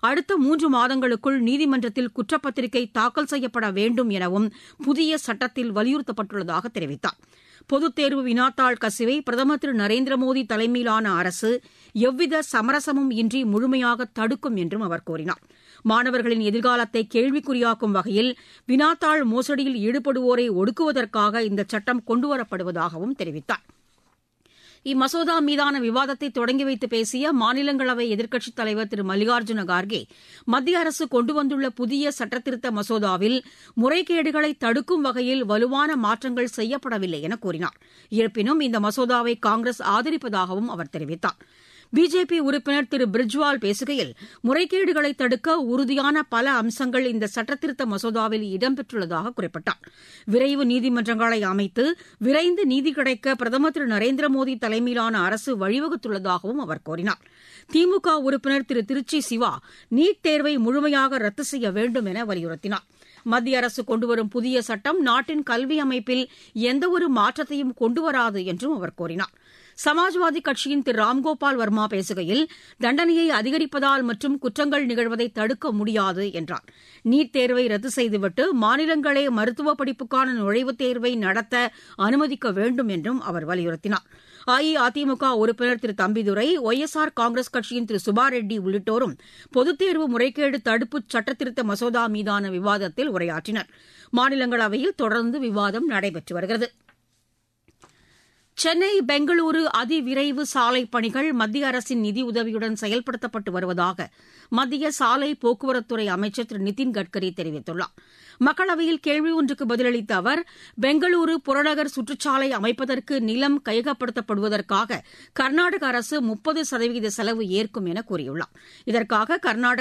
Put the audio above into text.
அடுத்த மூன்று மாதங்களுக்குள் நீதிமன்றத்தில் குற்றப்பத்திரிகை தாக்கல் செய்யப்பட வேண்டும் எனவும் புதிய சட்டத்தில் வலியுறுத்தப்பட்டுள்ளதாக தெரிவித்தார் பொதுத் தேர்வு வினாத்தாள் கசிவை பிரதமர் திரு நரேந்திர மோடி தலைமையிலான அரசு எவ்வித சமரசமும் இன்றி முழுமையாக தடுக்கும் என்றும் அவர் கூறினார் மாணவர்களின் எதிர்காலத்தை கேள்விக்குறியாக்கும் வகையில் வினாத்தாள் மோசடியில் ஈடுபடுவோரை ஒடுக்குவதற்காக இந்த சட்டம் கொண்டுவரப்படுவதாகவும் தெரிவித்தார் இம்மசோதா மீதான விவாதத்தை தொடங்கி வைத்து பேசிய மாநிலங்களவை எதிர்க்கட்சித் தலைவர் திரு மல்லிகார்ஜுன கார்கே மத்திய அரசு கொண்டு வந்துள்ள புதிய சட்டத்திருத்த மசோதாவில் முறைகேடுகளை தடுக்கும் வகையில் வலுவான மாற்றங்கள் செய்யப்படவில்லை என கூறினார் இருப்பினும் இந்த மசோதாவை காங்கிரஸ் ஆதரிப்பதாகவும் அவர் தெரிவித்தார் பிஜேபி உறுப்பினர் திரு பிரிஜ்வால் பேசுகையில் முறைகேடுகளை தடுக்க உறுதியான பல அம்சங்கள் இந்த சட்டத்திருத்த மசோதாவில் இடம்பெற்றுள்ளதாக குறிப்பிட்டார் விரைவு நீதிமன்றங்களை அமைத்து விரைந்து நீதி கிடைக்க பிரதமர் திரு நரேந்திர மோடி தலைமையிலான அரசு வழிவகுத்துள்ளதாகவும் அவர் கூறினார் திமுக உறுப்பினர் திரு திருச்சி சிவா நீட் தேர்வை முழுமையாக ரத்து செய்ய வேண்டும் என வலியுறுத்தினார் மத்திய அரசு கொண்டுவரும் புதிய சட்டம் நாட்டின் கல்வி அமைப்பில் எந்தவொரு மாற்றத்தையும் கொண்டுவராது என்றும் அவர் கூறினார் சமாஜ்வாதி கட்சியின் திரு ராம்கோபால் வர்மா பேசுகையில் தண்டனையை அதிகரிப்பதால் மற்றும் குற்றங்கள் நிகழ்வதை தடுக்க முடியாது என்றார் நீட் தேர்வை ரத்து செய்துவிட்டு மாநிலங்களே மருத்துவ படிப்புக்கான நுழைவுத் தேர்வை நடத்த அனுமதிக்க வேண்டும் என்றும் அவர் வலியுறுத்தினார் அஇஅதிமுக உறுப்பினர் திரு தம்பிதுரை ஒய்எஸ்ஆர் காங்கிரஸ் கட்சியின் திரு சுபாரெட்டி உள்ளிட்டோரும் பொதுத் தேர்வு முறைகேடு தடுப்பு சட்டத்திருத்த மசோதா மீதான விவாதத்தில் உரையாற்றினர் மாநிலங்களவையில் தொடர்ந்து விவாதம் நடைபெற்று வருகிறது சென்னை பெங்களூரு அதிவிரைவு சாலை பணிகள் மத்திய அரசின் நிதியுதவியுடன் செயல்படுத்தப்பட்டு வருவதாக மத்திய சாலை போக்குவரத்துறை அமைச்சர் திரு நிதின் கட்கரி தெரிவித்துள்ளார் மக்களவையில் கேள்வி ஒன்றுக்கு பதிலளித்த அவர் பெங்களூரு புறநகர் சுற்றுச்சாலை அமைப்பதற்கு நிலம் கையகப்படுத்தப்படுவதற்காக கர்நாடக அரசு முப்பது சதவீத செலவு ஏற்கும் என கூறியுள்ளார் இதற்காக கர்நாடக